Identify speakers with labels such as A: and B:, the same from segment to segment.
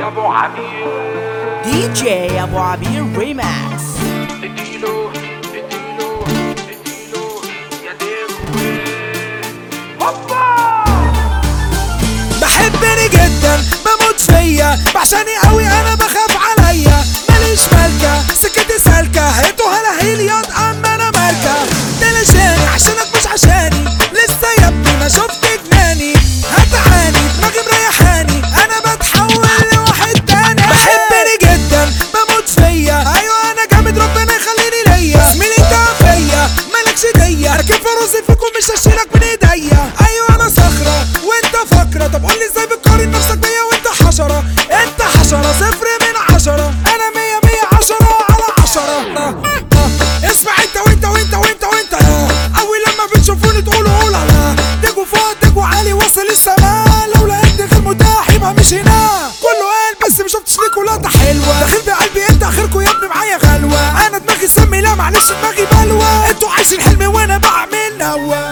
A: ابو عبير
B: دي جي ابو عبير ريماكس
A: اديله اديله اديله يا ديكوي هوبا
C: بحبني جدا بموت فيا بعشاني قوي انا بخاف عليا ماليش مالكة سكتي سالكة هيتو هلا هيلياض اما انا ماركة ده لشاني عشانك مش عشاني لسه يا ابني ما شفت جناني هتعاني دماغي مريحاني انا بتحول لواحد تاني بحبني جدا بموت فيا ايوه انا جامد ربنا يخليني ليا زميلي انت فيا مالكش ديا راكب في راسي فيكم مش هشيلك من ايديا ايوه انا صخرة وانت فقرة طب قولي ازاي بتقارن نفسك بيا وانت حشرة انت حشرة صفر من عشرة انا مية مية عشرة على عشرة آه، آه. اسمع انت وانت وانت وانت وانت يا اول لما بتشوفوني تقولوا قول لا دجوا فوق دجوا عالي وصل السماء لو لقيتني غير متاح يبقى مش هنا كله قال بس مشفتش ليكوا لقطة حلوة داخل بقلبي انت اخركوا يا ابني معايا غلوة انا دماغي سمي لا معلش دماغي بلوى انتوا عايشين حلمي وانا بعمل نوى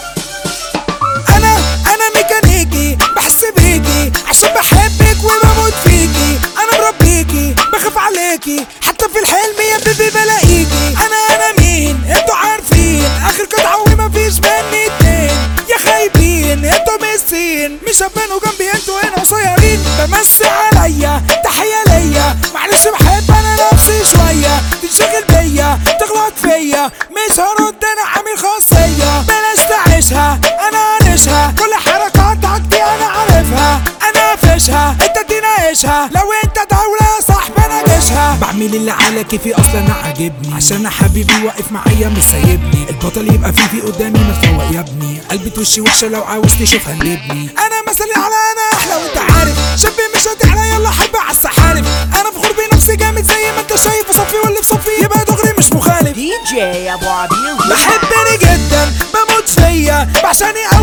C: انا انا ميكانيكي بحس بيكي عشان بحبك وبموت فيكي انا مربيكي بخاف عليكي حتى في الحلم يا بيبي بلاقيكي انا انا مين انتوا عارفين اخر قطعه ومفيش مني اتنين يا خايبين انتوا ميسين مش هبانوا جنبي انتوا هنا قصيرين بمسي عليا تحيه ليا معلش بحب انا نفسي شويه تنشغل بيا تغلط فيا مش هرد انا عامل خاصيه بلاش تعيشها انا عانشها كل حركاتك دي انا عارفها انا فيشها انت تناقشها لو انت دولة يا صاحبي انا جيشها بعمل اللي على كيفي اصلا انا عاجبني عشان حبيبي واقف معايا مش سايبني البطل يبقى فيه في قدامي ما تفوق يا ابني قلبي وشي وحشه لو عاوز تشوفها نبني انا مثلي على انا احلى وانت عارف شبي مش هتعلى يلا حب على السحالف انا فخور بنفسي جامد زي ما انت شايف وصفي واللي في صفي يبقى دغري مش مخالف
B: دي جي ابو عبير ريماكس
C: بحبني جدا بموت فيا بعشاني